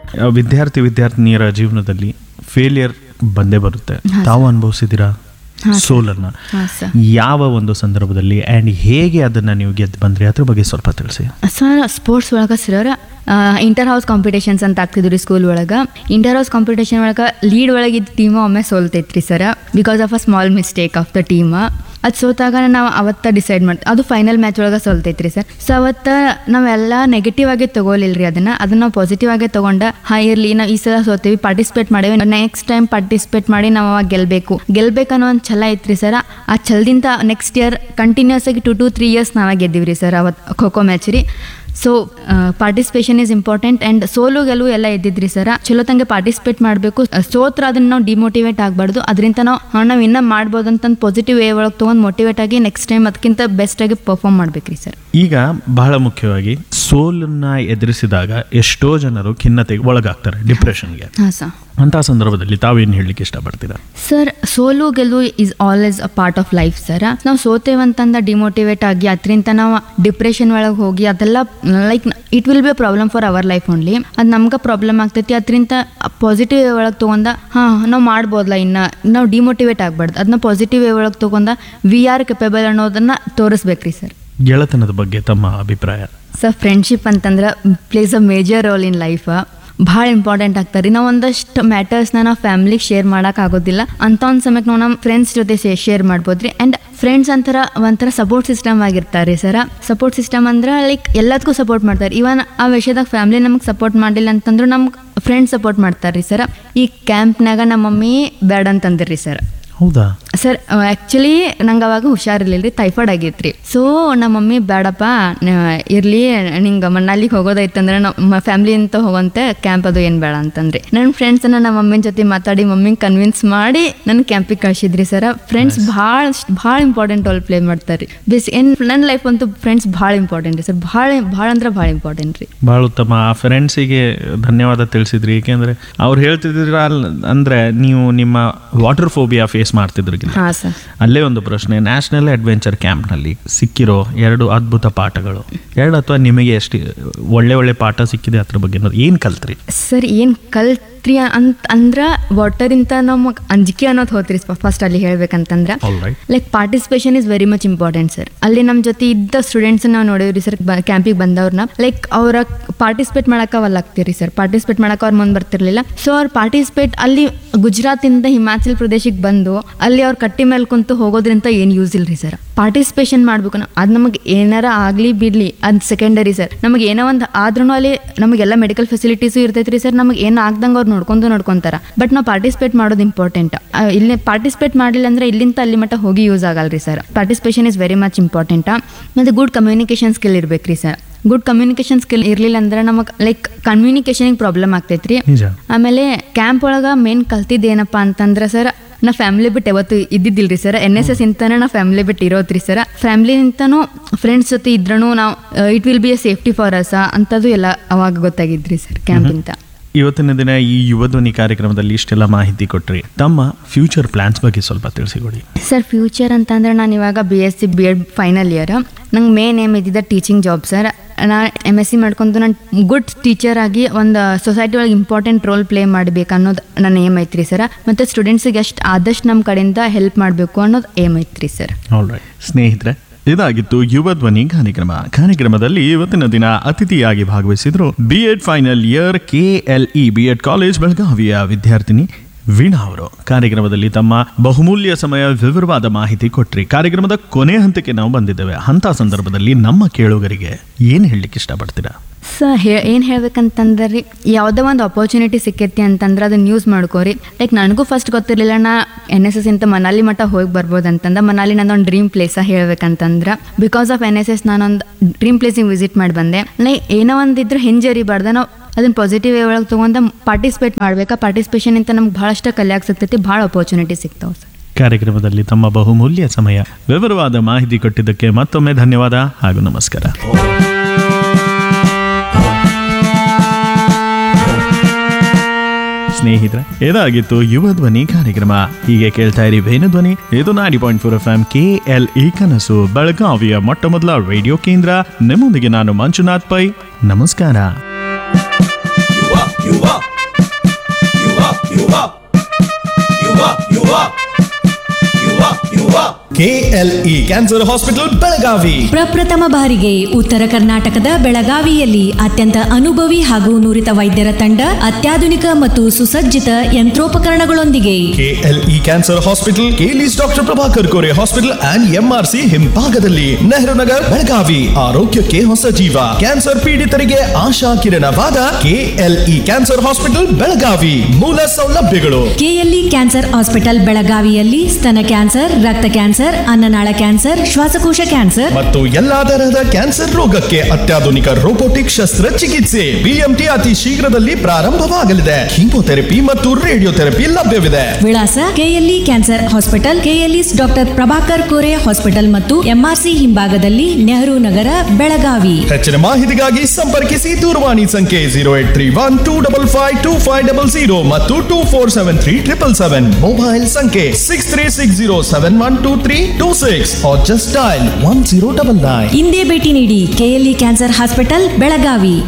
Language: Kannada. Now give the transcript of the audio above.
ಆ, ವಿದ್ಯಾರ್ಥಿ ವಿದ್ಯಾರ್ಥಿನಿಯರ ಜೀವನದಲ್ಲಿ ಫೇಲಿಯರ್ ಬಂದೇ ಬರುತ್ತೆ ಹಾ, ತಾವು ಅನುಭವಿಸಿದಿರಾ ಹಾ, ಸರ್. ಸೋಲನ್ನ ಹಾಂ ಸರ್ ಯಾವ ಒಂದು ಸಂದರ್ಭದಲ್ಲಿ ಆ್ಯಂಡ್ ಹೇಗೆ ಅದನ್ನ ನೀವು ಗೆದ್ದು ಬಂದ್ರಿ ಅದ್ರ ಬಗ್ಗೆ ಸ್ವಲ್ಪ ತಿಳಿಸಿ ಸರ್ ಸ್ಪೋರ್ಟ್ಸ್ ಒಳಗೆ ಸರ್ ಇಂಟರ್ ಹೌಸ್ ಕಾಂಪಿಟೇಷನ್ಸ್ ಅಂತ ಆಗ್ತಿದ್ರು ರೀ ಸ್ಕೂಲ್ ಒಳಗೆ ಇಂಟರ್ ಹೌಸ್ ಕಾಂಪಿಟೇಷನ್ ಒಳಗೆ ಲೀಡ್ ಒಳಗಿದ್ದ ಟೀಮ್ ಒಮ್ಮೆ ಸೋಲ್ತೈತ್ರಿ sir because of a small mistake of the team ಅದು ಸೋತಾಗ ನಾವು ಅವತ್ತ ಡಿಸೈಡ್ ಮಾಡ್ತೀವಿ ಅದು ಫೈನಲ್ ಮ್ಯಾಚ್ ಒಳಗೆ ಸೋಲ್ತೈತ್ರಿ ಸರ್ ಸೊ ಅವತ್ತ ನಾವೆಲ್ಲ ನೆಗೆಟಿವ್ ಆಗಿ ತಗೋಲಿಲ್ರಿ ಅದನ್ನ ಅದನ್ನ ನಾವು ಪಾಸಿಟಿವ್ ಆಗಿ ತಗೊಂಡ ಹಾ ಇರ್ಲಿ ನಾವು ಈ ಸಲ ಸೋತೀವಿ ಪಾರ್ಟಿಸಿಪೇಟ್ ಮಾಡೇವಿ ನೆಕ್ಸ್ಟ್ ಟೈಮ್ ಪಾರ್ಟಿಸಿಪೇಟ್ ಮಾಡಿ ನಾವು ಅವಾಗ ಗೆಲ್ಬೇಕು ಗೆಲ್ಬೇಕನ್ನೋ ಒಂದು ಛಲ ಐತ್ರಿ ಸರ್ ಆ ಛಲದಿಂದ ನೆಕ್ಸ್ಟ್ ಇಯರ್ ಕಂಟಿನ್ಯೂಸ್ ಆಗಿ ಟು ಟು ತ್ರೀ ಇಯರ್ಸ್ ನಾವೇ ಗೆದ್ದೀವಿ ರೀ ಸರ್ ಅವತ್ತು ಖೋ ಖೋ ಮ್ಯಾಚ್ ರೀ so participation is important and ಸೋಲು ಗೆಲುವು ಎಲ್ಲ ಇದ್ದಿದ್ರಿ ಸರ್ ಚಲೋ ತಂಗೆ ಪಾರ್ಟಿಸಿಪೇಟ್ ಮಾಡಬೇಕು ಸೋತ್ರ ಅದನ್ನ ನಾವು ಡಿಮೋಟಿವೇಟ್ ಆಗಬಾರ್ದು ಅದರಿಂದ ನಾವು ಹಾ, ನಾವು ಇನ್ನೂ ಮಾಡ್ಬೋದು ಅಂತ ಪಾಸಿಟಿವ್ ವೇ ಒಳಗೆ ತೊಗೊಂಡು ಮೋಟಿವೇಟ್ ಆಗಿ ನೆಕ್ಸ್ಟ್ ಟೈಮ್ ಅದಕ್ಕಿಂತ ಬೆಸ್ಟ್ ಆಗಿ ಪರ್ಫಾರ್ಮ್ ಮಾಡ್ಬೇಕ್ರಿ ಸರ್ ಈಗ ಬಹಳ ಮುಖ್ಯವಾಗಿ ಸೋಲನ್ನ ಎದುರಿಸಿದಾಗ ಎಷ್ಟೋ ಜನರು ಖಿನ್ನತೆಗೆ ಒಳಗಾಗ್ತಾರೆ ಡಿಪ್ರೆಷನ್ಗೆ ಹಾಂ ಸರ್ ಅಂತ ಸಂದರ್ಭದಲ್ಲಿ ತಾವೇನು ಹೇಳಲಿಕ್ಕೆ ಇಷ್ಟಪಡ್ತೀರಾ ಸರ್ ಸೋಲು ಗೆಲುವು is always a part of life sir ನಾವು ಸೋತೇವಂತಂದ ಡಿಮೋಟಿವೇಟ್ ಆಗಿ ಅದರಿಂದ ನಾವು ಡಿಪ್ರೆಷನ್ ಒಳಗೆ ಹೋಗಿ ಅದೆಲ್ಲ like it will be a problem for our life only ಅದು ನಮ್ಗೆ ಪ್ರಾಬ್ಲಮ್ ಆಗ್ತೈತಿ ಅದರಿಂದ ಪಾಸಿಟಿವ್ ವೇ ಒಳಗೆ ತೊಗೊಂಡ ಹಾಂ ನಾವು ಮಾಡ್ಬೋದಲ್ಲ ಇನ್ನು ನಾವು ಡಿಮೋಟಿವೇಟ್ ಆಗ್ಬಾರ್ದು ಅದನ್ನ ಪಾಸಿಟಿವ್ ವೇ ಒಳಗೆ ತೊಗೊಂಡ ವಿ ಆರ್ ಕೆಪೇಬಲ್ ಅನ್ನೋದನ್ನ ತೋರಿಸ್ಬೇಕ್ರಿ ಸರ್ ಗೆಳೆತನದ ಬಗ್ಗೆ ತಮ್ಮ ಅಭಿಪ್ರಾಯ ಸರ್ ಫ್ರೆಂಡ್ಶಿಪ್ ಅಂತಂದ್ರೆ plays a major role in life ಭಾಳ ಇಂಪಾರ್ಟೆಂಟ್ ಆಗ್ತಾರೆ ರೀ ನಾವು ಒಂದಷ್ಟು ಮ್ಯಾಟರ್ಸ್ನ ನಾವು ಫ್ಯಾಮಿಲಿಗೆ ಶೇರ್ ಮಾಡೋಕೆ ಆಗೋದಿಲ್ಲ ಅಂತ ಒಂದು ಸಮಯಕ್ಕೆ ನಾವು ನಮ್ಮ ಫ್ರೆಂಡ್ಸ್ ಜೊತೆ ಶೇರ್ ಮಾಡ್ಬೋದು ರೀ ಆ್ಯಂಡ್ ಫ್ರೆಂಡ್ಸ್ ಅಂತರ ಒಂಥರ ಸಪೋರ್ಟ್ ಸಿಸ್ಟಮ್ ಆಗಿರ್ತಾರೆ ಸರ ಸಪೋರ್ಟ್ ಸಿಸ್ಟಮ್ ಅಂದ್ರೆ ಲೈಕ್ ಎಲ್ಲದಕ್ಕೂ ಸಪೋರ್ಟ್ ಮಾಡ್ತಾರೆ ಇವನ್ ಆ ವಿಷಯದಾಗ ಫ್ಯಾಮಿಲಿ ನಮಗೆ ಸಪೋರ್ಟ್ ಮಾಡಿಲ್ಲ ಅಂತಂದ್ರು ನಮ್ಗೆ ಫ್ರೆಂಡ್ಸ್ ಸಪೋರ್ಟ್ ಮಾಡ್ತಾರೆ ರೀ ಸರ್ ಈ ಕ್ಯಾಂಪ್ನಾಗ ನಮ್ಮ ಮಮ್ಮಿ ಬೇಡ ಅಂತಂದಿರಿ ಸರ್ ಹೌದಾ ಸರ್ ಆ್ಯಕ್ಚುಲಿ ನಂಗೆ ಅವಾಗ ಹುಷಾರಿರ್ಲಿಲ್ಲ ರೀ ಟೈಫಾಯ್ಡ್ ಆಗೈತ್ರಿ ಸೊ ನಮ್ಮ ಮಮ್ಮಿ ಬೇಡಪ್ಪ ನ- ಇರ್ಲಿ ನಿಂಗೆ ಮನಾಲಿಗೆ ಹೋಗೋದೈತಂದ್ರೆ ನಮ್ಮ ಫ್ಯಾಮಿಲಿ ಅಂತ ಹೋಗಂತೆ ಕ್ಯಾಂಪ್ ಅದು ಏನು ಬೇಡ ಅಂತಂದ್ರಿ ನನ್ನ ಫ್ರೆಂಡ್ಸನ್ನ ನಮ್ಮ ಮಮ್ಮಿನ ಜೊತೆ ಮಾತಾಡಿ ಮಮ್ಮಿಗೆ ಕನ್ವಿನ್ಸ್ ಮಾಡಿ ನನ್ನ ಕ್ಯಾಂಪಿಗೆ ಕಳ್ಸಿದ್ರಿ ಸರ್ ಫ್ರೆಂಡ್ಸ್ ಭಾಳ ಭಾಳ ಇಂಪಾರ್ಟೆಂಟ್ ರೋಲ್ ಪ್ಲೇ ಮಾಡ್ತಾರೆ ರೀ ಬೇಸ್ ಏನು ನನ್ನ ಲೈಫ್ ಅಂತೂ ಫ್ರೆಂಡ್ಸ್ ಭಾಳ ಇಂಪಾರ್ಟೆಂಟ್ ರೀ ಸರ್ ಭಾಳ ಭಾಳ ಅಂದ್ರೆ ಭಾಳ ಇಂಪಾರ್ಟೆಂಟ್ ರೀ ಬಹಳ ಉತ್ತಮ ಆ ಫ್ರೆಂಡ್ಸಿಗೆ ಧನ್ಯವಾದ ತಿಳಿಸಿದ್ರಿ ಏಕೆಂದ್ರೆ ಅವ್ರು ಹೇಳ್ತಿದ್ರ ಅಂದ್ರೆ ನೀವು ನಿಮ್ಮ ವಾಟರ್ ಫೋಬಿಯಾ ಫೇಸ್ ಮಾಡ್ತಿದ್ರಿ ಹಾಂ ಸರ್ ಅಲ್ಲೇ ಒಂದು ಪ್ರಶ್ನೆ ನ್ಯಾಷನಲ್ ಅಡ್ವೆಂಚರ್ ಕ್ಯಾಂಪ್ನಲ್ಲಿ ಸಿಕ್ಕಿರೋ ಎರಡು ಅದ್ಭುತ ಪಾಠಗಳು ಎರಡು ಅಥವಾ ನಿಮಗೆ ಎಷ್ಟು ಒಳ್ಳೆ ಒಳ್ಳೆ ಪಾಠ ಸಿಕ್ಕಿದೆ ಅದ್ರ ಬಗ್ಗೆ ಏನು ಕಲ್ತ್ರಿ ಸರ್ ಏನು ಕಲ್ತ್ರಿ ಅಂತ ಅಂದ್ರೆ ವಾಟರಿಂದ ನಮಗೆ ಅಂಜಿಕೆ ಅನ್ನೋದು ಹೋತ್ರಿ ಫಸ್ಟ್ ಅಲ್ಲಿ ಹೇಳ್ಬೇಕಂತಂದ್ರೆ all right like participation is very much important sir ಅಲ್ಲಿ ನಮ್ಮ ಜೊತೆ ಇದ್ದ ಸ್ಟೂಡೆಂಟ್ಸ್ ನಾವು ನೋಡಿವ್ರಿ ಸರ್ ಕ್ಯಾಂಪಿಗೆ ಬಂದವ್ರನ್ನ ಲೈಕ್ ಅವ್ರ ಪಾರ್ಟಿಸಿಪೇಟ್ ಮಾಡಕ್ಕೆ ಆಗ್ತೀರಿ ಸರ್ ಪಾರ್ಟಿಸಿಪೇಟ್ ಮಾಡಕ್ಕೆ ಅವ್ರು ಮುಂದೆ ಬರ್ತಿರ್ಲಿಲ್ಲ ಸೊ ಅವ್ರು ಪಾರ್ಟಿಸಿಪೇಟ್ ಅಲ್ಲಿ ಗುಜರಾತಿಂದ ಹಿಮಾಚಲ್ ಪ್ರದೇಶಕ್ಕೆ ಬಂದು ಅಲ್ಲಿ ಅವ್ರ ಕಟ್ಟಿ ಮೇಲೆ ಕುಂತು ಹೋಗೋದ್ರಿಂದ ಏನು ಯೂಸ್ ಇಲ್ರಿ ಸರ್ ಪಾರ್ಟಿಸಿಪೇಷನ್ ಮಾಡ್ಬೇಕು ನಾವು ಅದು ನಮಗೆ ಏನಾರ ಆಗಲಿ ಬಿಡ್ಲಿ ಅದು ಸೆಕೆಂಡರಿ ಸರ್ ನಮಗೆ ಏನೋ ಒಂದು ಆದ್ರೂ ಅಲ್ಲಿ ನಮಗೆಲ್ಲ ಮೆಡಿಕಲ್ ಫೆಸಿಲಿಟೀಸು ಇರ್ತೈತ್ರಿ ಸರ್ ನಮಗೆ ಏನು ಆಗ್ದಂಗೆ ಅವ್ರು ನೋಡ್ಕೊಂಡು ನೋಡ್ಕೊಂತಾರ ಬಟ್ ನಾವು ಪಾರ್ಟಿಸಿಪೇಟ್ ಮಾಡೋದು ಇಂಪಾರ್ಟೆಂಟ್ ಇಲ್ಲಿ ಪಾರ್ಟಿಸಿಪೇಟ್ ಮಾಡಿಲ್ಲ ಅಂದ್ರೆ ಇಲ್ಲಿಂದ ಅಲ್ಲಿ ಮಟ್ಟ ಹೋಗಿ ಯೂಸ್ ಆಗಲ್ರಿ sir participation is very much important ಮತ್ತು ಗುಡ್ ಕಮ್ಯುನಿಕೇಷನ್ ಸ್ಕಿಲ್ ಇರ್ಬೇಕ್ರಿ ಸರ್ ಗುಡ್ ಕಮ್ಯುನಿಕೇಷನ್ ಸ್ಕಿಲ್ ಇರಲಿಲ್ಲ ಅಂದ್ರೆ ನಮಗೆ ಲೈಕ್ ಕಮ್ಯುನಿಕೇಷನಿಗೆ ಪ್ರಾಬ್ಲಮ್ ಆಗ್ತೈತ್ರಿ ನಿಜ ಆಮೇಲೆ ಕ್ಯಾಂಪ್ ಒಳಗೆ ಮೇನ್ ಕಲ್ತಿದ್ದು ಏನಪ್ಪ ಅಂತಂದ್ರೆ ಸರ್ ನಾ ಫ್ಯಾಮಿಲಿ ಬಿಟ್ಟು ಯಾವತ್ತು ಇದ್ದಿದ್ದಿಲ್ರಿ ಸರ್ ಎನ್ ಎಸ್ ಎಸ್ ಇಂತಾನೆ ನಾ ಫ್ಯಾಮಿಲಿ ಬಿಟ್ಟು ಇರೋತ್ರಿ ಸರ್ ಫ್ಯಾಮಿಲಿಂತನೂ ಫ್ರೆಂಡ್ಸ್ ಜೊತೆ ಇದ್ರೂ ನಾವು it will be a safety for us ಅಂಥದ್ದು ಎಲ್ಲ ಅವಾಗ ಗೊತ್ತಾಗಿದ್ರಿ ಸರ್ ಕ್ಯಾಂಪಿಂತ ಇವತ್ತಿನ ದಿನ ಈ ಯುವಧ್ವನಿ ಕಾರ್ಯಕ್ರಮದಲ್ಲಿ ಇಷ್ಟೆಲ್ಲ ಮಾಹಿತಿ ಕೊಟ್ರಿ ತಮ್ಮ ಫ್ಯೂಚರ್ ಪ್ಲಾನ್ಸ್ ಬಗ್ಗೆ ಸ್ವಲ್ಪ ತಿಳಿಸಿಕೊಡಿ ಸರ್ ಫ್ಯೂಚರ್ ಅಂತಂದ್ರೆ ನಾನು ಇವಾಗ B S C B Ed final year ನಂಗೆ ಮೇನ್ ಏಮ್ ಇದ್ದಿದ್ದ ಟೀಚಿಂಗ್ ಜಾಬ್ ಸರ್ ನಾನು ಎಮ್ ಎಸ್ ಸಿ ಮಾಡ್ಕೊಂಡು ನಾನು ಗುಡ್ ಟೀಚರ್ ಆಗಿ ಒಂದು ಸೊಸೈಟಿ ಒಳಗೆ ಇಂಪಾರ್ಟೆಂಟ್ ರೋಲ್ ಪ್ಲೇ ಮಾಡ್ಬೇಕು ಅನ್ನೋದು ನನ್ನ ಏಮ್ ಐತ್ರಿ ಸರ್ ಮತ್ತು ಸ್ಟೂಡೆಂಟ್ಸಿಗೆ ಎಷ್ಟು ಆದಷ್ಟು ನಮ್ಮ ಕಡೆಯಿಂದ ಹೆಲ್ಪ್ ಮಾಡಬೇಕು ಅನ್ನೋದು ಏಮ್ ಐತ್ರಿ ಸರ್ ಆಲ್ ರೈಟ್ ಸ್ನೇಹಿತರೆ ಇದಾಗಿತ್ತು ಯುವ ಧ್ವನಿ ಕಾರ್ಯಕ್ರಮ ಕಾರ್ಯಕ್ರಮದಲ್ಲಿ ಇವತ್ತಿನ ದಿನ ಅತಿಥಿಯಾಗಿ ಭಾಗವಹಿಸಿದ್ರು B Ed final year K L E B Ed college ಬೆಳಗಾವಿಯ ವಿದ್ಯಾರ್ಥಿನಿ ವೀಣಾ ಅವರು ಕಾರ್ಯಕ್ರಮದಲ್ಲಿ ತಮ್ಮ ಬಹುಮೂಲ್ಯ ಸಮಯ ವಿವರವಾದ ಮಾಹಿತಿ ಕೊಟ್ರಿ ಕಾರ್ಯಕ್ರಮದ ಕೊನೆ ಹಂತಕ್ಕೆ ನಾವು ಬಂದಿದ್ದೇವೆ ಅಂತ ಸಂದರ್ಭದಲ್ಲಿ ನಮ್ಮ ಕೇಳುಗರಿಗೆ ಏನ್ ಹೇಳಲಿಕ್ಕೆ ಇಷ್ಟಪಡ್ತೀರಾ ಸ ಹೇ ಏನು ಹೇಳ್ಬೇಕಂತಂದ್ರೆ ರೀ ಯಾವುದೋ ಒಂದು ಅಪರ್ಚುನಿಟಿ ಸಿಕ್ಕೈತಿ ಅಂತಂದ್ರೆ ಅದನ್ನ ಯೂಸ್ ಮಾಡ್ಕೋರಿ ಲೈಕ್ ನನಗೂ ಫಸ್ಟ್ ಗೊತ್ತಿರಲಿಲ್ಲ ನಾ ಎನ್ ಎಸ್ ಎಸ್ ಇಂತ ಮನಾಲಿ ಮಟ್ಟ ಹೋಗಿ ಬರ್ಬೋದು ಅಂತಂದ ಮನಾಲಿ ನಂದೊಂದು ಡ್ರೀಮ್ ಪ್ಲೇಸ ಹೇಳ್ಬೇಕಂತಂದ್ರೆ because of N S S ನಾನೊಂದು ಡ್ರೀಮ್ ಪ್ಲೇಸಿಗೆ ವಿಸಿಟ್ ಮಾಡಿ ಬಂದೆ ಲೈಕ್ ಏನೋ ಒಂದಿದ್ರೆ ಹಿಂಜರಿಬಾರ್ದ ನಾವು ಅದನ್ನ ಪಾಸಿಟಿವ್ ವೇ ಒಳಗೆ ತೊಗೊಂಡು ಪಾರ್ಟಿಸಿಪೇಟ್ ಮಾಡ್ಬೇಕಾ ಪಾರ್ಟಿಸಿಪೇಷನ್ ಅಂತ ನಮ್ಗೆ ಭಾಳಷ್ಟು ಕಲಿಯಾಕೆ ಸಿಗ್ತೈತಿ ಭಾಳ ಅಪರ್ಚುನಿಟಿ ಸಿಗ್ತಾವೆ ಸರ್ ಕಾರ್ಯಕ್ರಮದಲ್ಲಿ ತಮ್ಮ ಬಹುಮೂಲ್ಯ ಸಮಯ ವಿವರವಾದ ಮಾಹಿತಿ ಕೊಟ್ಟಿದ್ದಕ್ಕೆ ಮತ್ತೊಮ್ಮೆ ಧನ್ಯವಾದ ಹಾಗೂ ನಮಸ್ಕಾರ ಸ್ನೇಹಿತರೆ ಇದಾಗಿತ್ತು ಯುವ ಧ್ವನಿ ಕಾರ್ಯಕ್ರಮ ಹೀಗೆ ಕೇಳ್ತಾ ಇರಿ ವೇಣು ಧ್ವನಿ ಇದು ninety point four F M K L E ಕನಸು ಬೆಳಗಾವಿಯ ಮೊಟ್ಟ ಮೊದಲ ರೇಡಿಯೋ ಕೇಂದ್ರ ನಿಮ್ಮೊಂದಿಗೆ ನಾನು ಮಂಜುನಾಥ್ ಪೈ ನಮಸ್ಕಾರ you up, you up, you up, you up, you up, you up, you up. KLE cancer hospital Belagavi ಪ್ರಪ್ರಥಮ ಬಾರಿಗೆ ಉತ್ತರ ಕರ್ನಾಟಕದ ಬೆಳಗಾವಿಯಲ್ಲಿ ಅತ್ಯಂತ ಅನುಭವಿ ಹಾಗೂ ನುರಿತ ವೈದ್ಯರ ತಂಡ ಅತ್ಯಾಧುನಿಕ ಮತ್ತು ಸುಸಜ್ಜಿತ ಯಂತ್ರೋಪಕರಣಗಳೊಂದಿಗೆ KLE cancer hospital KLE's doctor Prabhakar Kore hospital and MRC ಹಿಂಭಾಗದಲ್ಲಿ ನೆಹರು ನಗರ್ ಬೆಳಗಾವಿ ಆರೋಗ್ಯಕ್ಕೆ ಹೊಸ ಜೀವ ಕ್ಯಾನ್ಸರ್ ಪೀಡಿತರಿಗೆ ಆಶಾ ಕಿರಣವಾದ ಕೆಎಲ್ಇ ಕ್ಯಾನ್ಸರ್ ಹಾಸ್ಪಿಟಲ್ ಬೆಳಗಾವಿ ಮೂಲ ಸೌಲಭ್ಯಗಳು ಕೆಎಲ್ಇ ಕ್ಯಾನ್ಸರ್ ಹಾಸ್ಪಿಟಲ್ ಬೆಳಗಾವಿಯಲ್ಲಿ ಸ್ತನ ಕ್ಯಾನ್ಸರ್ ರಕ್ತ ಕ್ಯಾನ್ಸರ್ ಅನ್ನನಾಳ ಕ್ಯಾನ್ಸರ್ ಶ್ವಾಸಕೋಶ ಕ್ಯಾನ್ಸರ್ ಮತ್ತು ಎಲ್ಲಾ ತರಹದ ಕ್ಯಾನ್ಸರ್ ರೋಗಕ್ಕೆ ಅತ್ಯಾಧುನಿಕ ರೋಬೋಟಿಕ್ ಶಸ್ತ್ರಚಿಕಿತ್ಸೆ ಬಿಎಂಟಿ ಅತಿ ಶೀಘ್ರದಲ್ಲಿ ಪ್ರಾರಂಭವಾಗಲಿದೆ ಕೀಮೋಥೆರಪಿ ಮತ್ತು ರೇಡಿಯೋಥೆರಪಿ ಲಭ್ಯವಿದೆ ವಿಳಾಸ KLE cancer hospital KLE's doctor Prabhakar Kore hospital ಮತ್ತು ಎಂಆರ್ಸಿ ಹಿಂಭಾಗದಲ್ಲಿ ನೆಹರು ನಗರ ಬೆಳಗಾವಿ ಹೆಚ್ಚಿನ ಮಾಹಿತಿಗಾಗಿ ಸಂಪರ್ಕಿಸಿ ದೂರವಾಣಿ ಸಂಖ್ಯೆ zero eight three one two double five two five double zero ಮತ್ತು two four seven three triple seven mobile ಸಂಖ್ಯೆ six three six zero seven one two three two six just dial one zero double nine ಇಂದೇ ಭೇಟಿ ನೀಡಿ ಕೆಎಲ್ಇ ಕ್ಯಾನ್ಸರ್ ಹಾಸ್ಪಿಟಲ್ ಬೆಳಗಾವಿ